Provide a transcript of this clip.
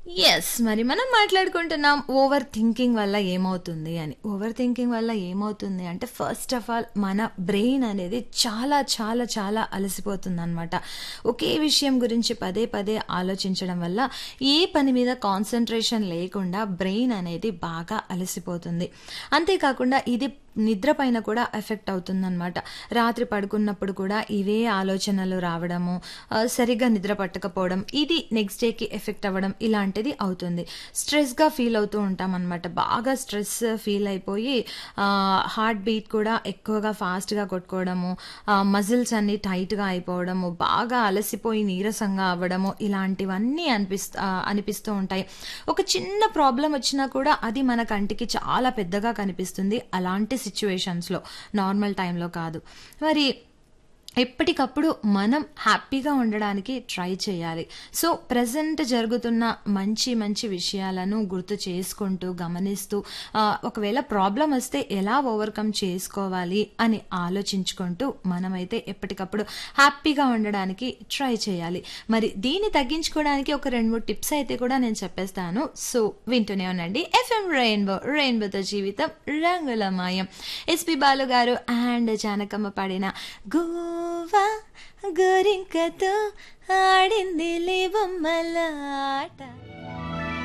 Yes. మరి మనం మాట్లాడుకుంటున్నాం ఓవర్ థింకింగ్ వల్ల ఏమవుతుంది అని. ఓవర్ థింకింగ్ వల్ల ఏమవుతుంది అంటే ఫస్ట్ ఆఫ్ ఆల్ మన బ్రెయిన్ అనేది చాలా చాలా చాలా అలసిపోతుందనమాట. ఒకే విషయం గురించి పదే పదే ఆలోచించడం వల్ల ఏ పని మీద కాన్సంట్రేషన్ లేకుండా బ్రెయిన్ అనేది బాగా అలసిపోతుంది. అంతేకాకుండా ఇది నిద్ర పైన కూడా ఎఫెక్ట్ అవుతుందనమాట. రాత్రి పడుకున్నప్పుడు కూడా ఇవే ఆలోచనలు రావడము, ఆహ్, సరిగ్గా నిద్ర పట్టకపోవడం, ఇది నెక్స్ట్ డేకి ఎఫెక్ట్ అవ్వడం ఇలాంటిది అవుతుంది. స్ట్రెస్‌గా ఫీల్ అవుతూ ఉంటామనమాట. బాగా స్ట్రెస్ ఫీల్ అయిపోయి ఆహ్, హార్ట్ బీట్ కూడా ఎక్కువగా ఫాస్ట్‌గా కొట్టుకోవడము, ఆహ్, మజిల్స్ అన్నీ టైట్‌గా అయిపోవడము, బాగా అలసిపోయి నీరసంగా అవ్వడము ఇలాంటివన్నీ అనిపిస్త ఆహ్, అనిపిస్తూ ఉంటాయి. ఒక చిన్న ప్రాబ్లమ్ వచ్చినా కూడా అది మన కంటికి చాలా పెద్దగా కనిపిస్తుంది. అలాంటి సిట్యుయేషన్స్‌లో నార్మల్ టైంలో కాదు. మరి ఎప్పటికప్పుడు మనం హ్యాపీగా ఉండడానికి ట్రై చేయాలి. సో, ప్రెజెంట్ జరుగుతున్న మంచి మంచి విషయాలను గుర్తు చేసుకుంటూ, గమనిస్తూ ఆహ్, ఒకవేళ ప్రాబ్లమ్ వస్తే ఎలా ఓవర్‌కమ్ చేసుకోవాలి అని ఆలోచించుకుంటూ మనమైతే ఎప్పటికప్పుడు హ్యాపీగా ఉండడానికి ట్రై చేయాలి. మరి దీన్ని తగ్గించుకోవడానికి ఒక 2, 3 టిప్స్ అయితే కూడా నేను చెప్పేస్తాను. సో, వింటూనే ఉండండి. ఎఫ్ఎం రెయిన్బో రెయిన్బోతో జీవితం రంగులమయం. ఎస్‌పి బాలు గారు అండ్ జానకమ్మ పాడిన గువ్వా గోరింకతో ఆడిందిలే బొమ్మలాట.